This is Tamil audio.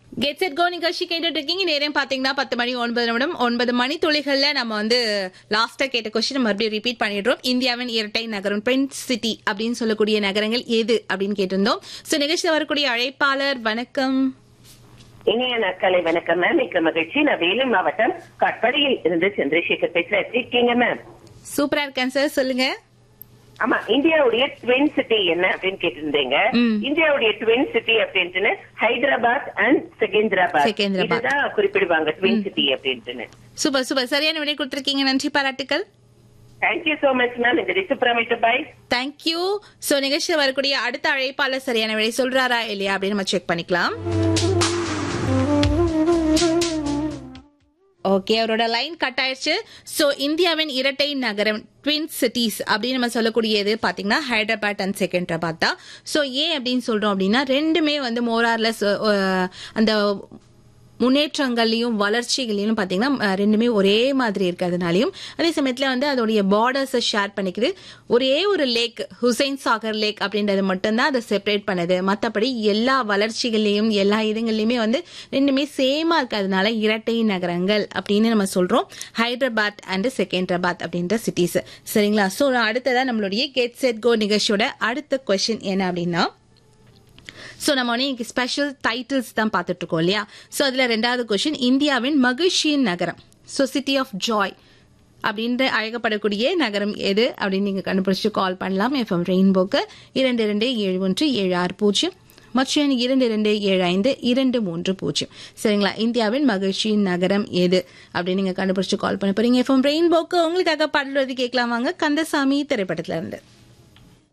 கெட் செட் கோ நிகழ்ச்சி கேட்டுட்டு இருக்கீங்க நேரம் பாத்தீங்கன்னா பத்து மணி ஒன்பது நிமிடம் ஒன்பது மணி துளிகள்ல நம்ம வந்து லாஸ்டா கேட்ட கொஸ்டின் மறுபடியும் ரிப்பீட் பண்ணிடுறோம் இந்தியாவின் இரட்டை நகரம் பிரிண்ட் சிட்டி அப்படின்னு சொல்லக்கூடிய நகரங்கள் எது அப்படின்னு கேட்டிருந்தோம் சோ நிகழ்ச்சியில் வரக்கூடிய அழைப்பாளர் வணக்கம் இனிய நாட்காலை வணக்கம் மேம் மிக்க மகிழ்ச்சி நான் வேலூர் மாவட்டம் கட்படியில் இருந்து சந்திரசேகர் பேசுறேன் எப்படி இருக்கீங்க மேம் சூப்பரா இருக்கேன் சார் சொல்லுங்க ஆமா இந்தியாவுடைய ட்வின் சிட்டி என்ன அப்படின்னு கேட்டிருந்தீங்க ம். இந்தியாவுடைய ட்வின் சிட்டி அப்படின்ட்டு ஹைதராபாத் அண்ட் செகந்திராபாத் செகந்திராபாத். இதுதான் குறிப்பிடுவாங்க ட்வின் சிட்டி அப்படின்ட்டு சூப்பர் சூப்பர் சரியான விடை கொடுத்திருக்கீங்க நன்றி பாராட்டுக்கள் தேங்க்யூ சோ மச் மேம் இந்த ரிசுப்ரமிட்டு பாய் தேங்க்யூ சோ நிகழ்ச்சியில் வரக்கூடிய அடுத்த அழைப்பாளர் சரியான விடை சொல்றாரா இல்லையா அப்படின்னு நம்ம செக் பண்ணிக்கலாம் ஓகே அவரோட லைன் கட் ஆயிடுச்சு சோ இந்தியாவின் இரட்டை நகரம் ட்வின் சிட்டிஸ் அப்படின்னு நம்ம சொல்லக்கூடியது பாத்தீங்கன்னா ஹைதராபாத் அண்ட் செகண்டராபாத் தான் சோ ஏன் அப்படின்னு சொல்றோம் அப்படின்னா ரெண்டுமே வந்து மோரார்லஸ் அந்த முன்னேற்றங்கள்லையும் வளர்ச்சிகளையும் பார்த்தீங்கன்னா அஹ், ரெண்டுமே ஒரே மாதிரி இருக்கிறதுனாலையும் அதே சமயத்தில் வந்து அதோடைய பார்டர்ஸை ஷேர் பண்ணிக்குது ஒரே ஒரு லேக் ஹுசைன் சாகர் லேக் அப்படின்றது மட்டும்தான் அதை செப்பரேட் பண்ணுது மற்றபடி எல்லா வளர்ச்சிகள்லையும் எல்லா இதுங்கள்லையுமே வந்து ரெண்டுமே சேமா இருக்கிறதுனால இரட்டை நகரங்கள் அப்படின்னு நம்ம சொல்றோம் ஹைதராபாத் அண்ட் செகண்டராபாத் அப்படின்ற சிட்டிஸ் சரிங்களா ஸோ அடுத்ததா நம்மளுடைய கெட் செட் கோ நிகழ்ச்சியோட அடுத்த கொஸ்டின் என்ன அப்படின்னா ஸோ நம்ம வந்து இன்னைக்கு ஸ்பெஷல் டைட்டில்ஸ் தான் பார்த்துட்டு இருக்கோம் இல்லையா ஸோ அதில் ரெண்டாவது கொஷின் இந்தியாவின் மகிழ்ச்சியின் நகரம் ஸோ சிட்டி ஆஃப் ஜாய் அப்படின்ற அழைக்கப்படக்கூடிய நகரம் எது அப்படின்னு நீங்கள் கண்டுபிடிச்சு கால் பண்ணலாம் எஃப்எம் ரெயின்போக்கு இரண்டு இரண்டு ஏழு ஒன்று ஏழு ஆறு பூஜ்ஜியம் மற்றும் இரண்டு இரண்டு ஏழு ஐந்து இரண்டு மூன்று பூஜ்ஜியம் சரிங்களா இந்தியாவின் மகிழ்ச்சியின் நகரம் எது அப்படின்னு நீங்கள் கண்டுபிடிச்சு கால் பண்ண போறீங்க எஃப்எம் ரெயின்போக்கு உங்களுக்காக பாடல் கேட்கலாம் வாங்க கந்தசாமி திரைப்படத்துல இருந்து